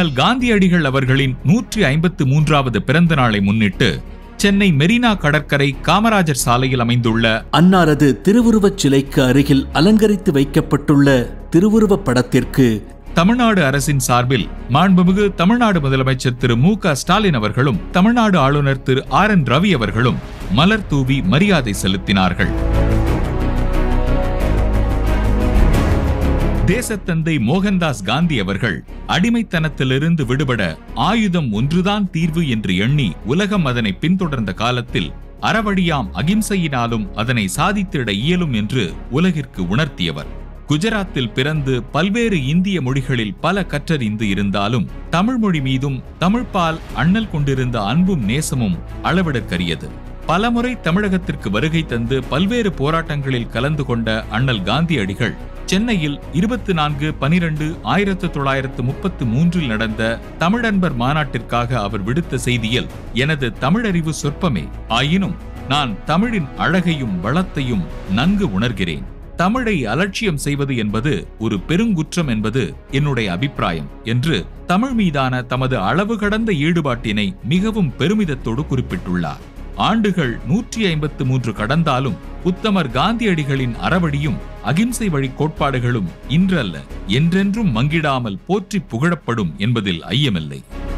அண்ணல் காந்தியடிகள் அவர்களின் நூற்றி ஐம்பத்து மூன்றாவது பிறந்த நாளை முன்னிட்டு சென்னை மெரினா கடற்கரை காமராஜர் சாலையில் அமைந்துள்ள அன்னாரது திருவுருவச் சிலைக்கு அருகில் அலங்கரித்து வைக்கப்பட்டுள்ள திருவுருவப் படத்திற்கு தமிழ்நாடு அரசின் சார்பில் மாண்புமிகு தமிழ்நாடு முதலமைச்சர் திரு மு க ஸ்டாலின் அவர்களும் தமிழ்நாடு ஆளுநர் திரு ஆர் என் ரவி அவர்களும் மலர் தூவி மரியாதை செலுத்தினார்கள் தேசத்தந்தை மோகன்தாஸ் காந்தி அவர்கள் அடிமைத்தனத்திலிருந்து விடுபட ஆயுதம் ஒன்றுதான் தீர்வு என்று எண்ணி உலகம் அதனை பின்தொடர்ந்த காலத்தில் அறவழியாம் அகிம்சையினாலும் அதனை சாதித்திட இயலும் என்று உலகிற்கு உணர்த்தியவர் குஜராத்தில் பிறந்து பல்வேறு இந்திய மொழிகளில் பல கற்றறிந்து இருந்தாலும் தமிழ் மொழி மீதும் தமிழ்பால் அண்ணல் கொண்டிருந்த அன்பும் நேசமும் அளவிடற்கரியது பலமுறை தமிழகத்திற்கு வருகை தந்து பல்வேறு போராட்டங்களில் கலந்து கொண்ட அண்ணல் காந்தியடிகள் சென்னையில் இருபத்தி நான்கு பனிரெண்டு ஆயிரத்து தொள்ளாயிரத்து முப்பத்து மூன்றில் நடந்த தமிழன்பர் மாநாட்டிற்காக அவர் விடுத்த செய்தியில் எனது தமிழறிவு சொற்பமே ஆயினும் நான் தமிழின் அழகையும் வளத்தையும் நன்கு உணர்கிறேன் தமிழை அலட்சியம் செய்வது என்பது ஒரு பெருங்குற்றம் என்பது என்னுடைய அபிப்பிராயம் என்று தமிழ் மீதான தமது அளவு கடந்த ஈடுபாட்டினை மிகவும் பெருமிதத்தோடு குறிப்பிட்டுள்ளார் ஆண்டுகள் நூற்றி ஐம்பத்து மூன்று கடந்தாலும் உத்தமர் காந்தியடிகளின் அறவழியும் அகிம்சை வழி கோட்பாடுகளும் இன்றல்ல என்றென்றும் மங்கிடாமல் போற்றி புகழப்படும் என்பதில் ஐயமில்லை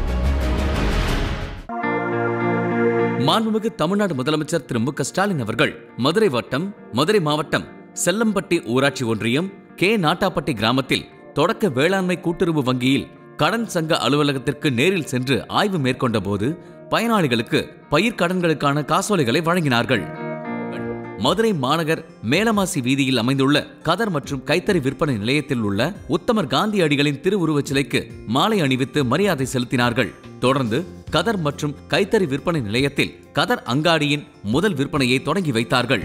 மாண்புமிகு தமிழ்நாடு முதலமைச்சர் திரு மு க ஸ்டாலின் அவர்கள் மதுரை வட்டம் மதுரை மாவட்டம் செல்லம்பட்டி ஊராட்சி ஒன்றியம் கே நாட்டாப்பட்டி கிராமத்தில் தொடக்க வேளாண்மை கூட்டுறவு வங்கியில் கடன் சங்க அலுவலகத்திற்கு நேரில் சென்று ஆய்வு மேற்கொண்ட போது பயனாளிகளுக்கு பயிர் கடன்களுக்கான காசோலைகளை வழங்கினார்கள் மதுரை மாநகர் மேலமாசி வீதியில் அமைந்துள்ள கதர் மற்றும் கைத்தறி விற்பனை நிலையத்தில் உள்ள உத்தமர் காந்தியடிகளின் திருவுருவச் சிலைக்கு மாலை அணிவித்து மரியாதை செலுத்தினார்கள் தொடர்ந்து கதர் மற்றும் கைத்தறி விற்பனை நிலையத்தில் கதர் அங்காடியின் முதல் விற்பனையை தொடங்கி வைத்தார்கள்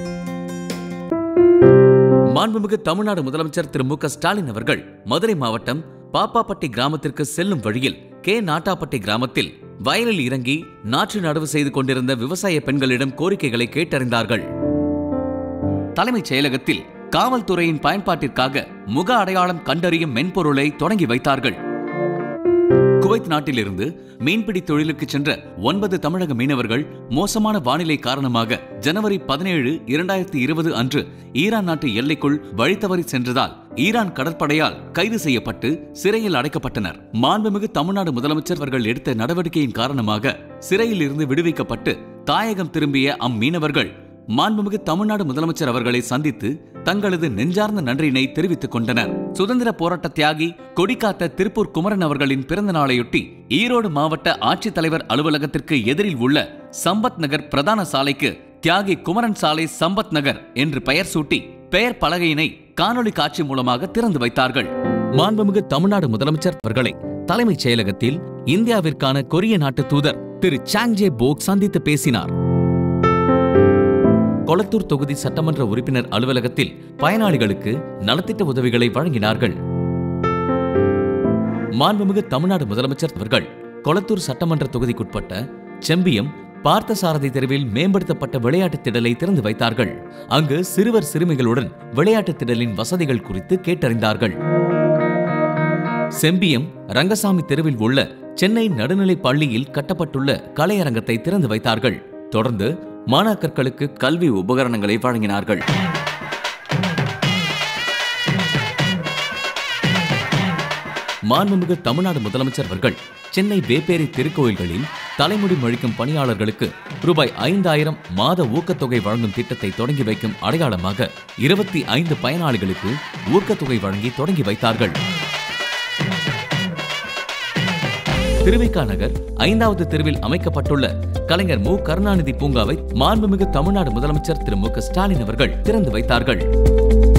மாண்புமிகு தமிழ்நாடு முதலமைச்சர் திரு மு க ஸ்டாலின் அவர்கள் மதுரை மாவட்டம் பாப்பாப்பட்டி கிராமத்திற்கு செல்லும் வழியில் கே நாட்டாப்பட்டி கிராமத்தில் வயலில் இறங்கி நாற்று நடவு செய்து கொண்டிருந்த விவசாய பெண்களிடம் கோரிக்கைகளை கேட்டறிந்தார்கள் தலைமைச் செயலகத்தில் காவல்துறையின் பயன்பாட்டிற்காக முக அடையாளம் கண்டறியும் மென்பொருளை தொடங்கி வைத்தார்கள் குவைத் நாட்டிலிருந்து மீன்பிடி தொழிலுக்கு சென்ற ஒன்பது தமிழக மீனவர்கள் மோசமான வானிலை காரணமாக ஜனவரி பதினேழு இரண்டாயிரத்தி இருபது அன்று ஈரான் நாட்டு எல்லைக்குள் வழித்தவறி சென்றதால் ஈரான் கடற்படையால் கைது செய்யப்பட்டு சிறையில் அடைக்கப்பட்டனர் மாண்புமிகு தமிழ்நாடு முதலமைச்சர் அவர்கள் எடுத்த நடவடிக்கையின் காரணமாக சிறையில் இருந்து விடுவிக்கப்பட்டு தாயகம் திரும்பிய அம்மீனவர்கள் மாண்புமிகு தமிழ்நாடு முதலமைச்சர் அவர்களை சந்தித்து தங்களது நெஞ்சார்ந்த நன்றியினை தெரிவித்துக் கொண்டனர் சுதந்திர போராட்ட தியாகி கொடிக்காத்த திருப்பூர் குமரன் அவர்களின் பிறந்த நாளையொட்டி ஈரோடு மாவட்ட ஆட்சித்தலைவர் அலுவலகத்திற்கு எதிரில் உள்ள சம்பத் நகர் பிரதான சாலைக்கு தியாகி குமரன் சாலை சம்பத் நகர் என்று பெயர் சூட்டி பெயர் பலகையினை காணொளி காட்சி மூலமாக திறந்து வைத்தார்கள் மாண்புமிகு தமிழ்நாடு முதலமைச்சர் அவர்களை தலைமைச் செயலகத்தில் இந்தியாவிற்கான கொரிய நாட்டு தூதர் திரு சாங்ஜே போக் சந்தித்து பேசினார் கொளத்தூர் தொகுதி சட்டமன்ற உறுப்பினர் அலுவலகத்தில் பயனாளிகளுக்கு நலத்திட்ட உதவிகளை வழங்கினார்கள் மாண்புமிகு தமிழ்நாடு முதலமைச்சர் அவர்கள் கொளத்தூர் சட்டமன்ற தொகுதிக்குட்பட்ட செம்பியம் பார்த்தசாரதி தெருவில் மேம்படுத்தப்பட்ட விளையாட்டுத் திடலை திறந்து வைத்தார்கள் அங்கு சிறுவர் சிறுமிகளுடன் விளையாட்டுத் திடலின் வசதிகள் குறித்து கேட்டறிந்தார்கள் செம்பியம் ரங்கசாமி தெருவில் உள்ள சென்னை நடுநிலைப் பள்ளியில் கட்டப்பட்டுள்ள கலையரங்கத்தை திறந்து வைத்தார்கள் தொடர்ந்து மாணாக்கர்களுக்கு கல்வி உபகரணங்களை வழங்கினார்கள் மாண்புமிகு தமிழ்நாடு முதலமைச்சர் அவர்கள் சென்னை வேப்பேரி திருக்கோயில்களில் தலைமுடி மழிக்கும் பணியாளர்களுக்கு ரூபாய் ஐந்தாயிரம் மாத ஊக்கத்தொகை வழங்கும் திட்டத்தை தொடங்கி வைக்கும் அடையாளமாக இருபத்தி ஐந்து பயனாளிகளுக்கு ஊக்கத்தொகை வழங்கி தொடங்கி வைத்தார்கள் திருவிக்கா நகர் ஐந்தாவது தெருவில் அமைக்கப்பட்டுள்ள கலைஞர் மு கருணாநிதி பூங்காவை மாண்புமிகு தமிழ்நாடு முதலமைச்சர் திரு மு க ஸ்டாலின் அவர்கள் திறந்து வைத்தார்கள்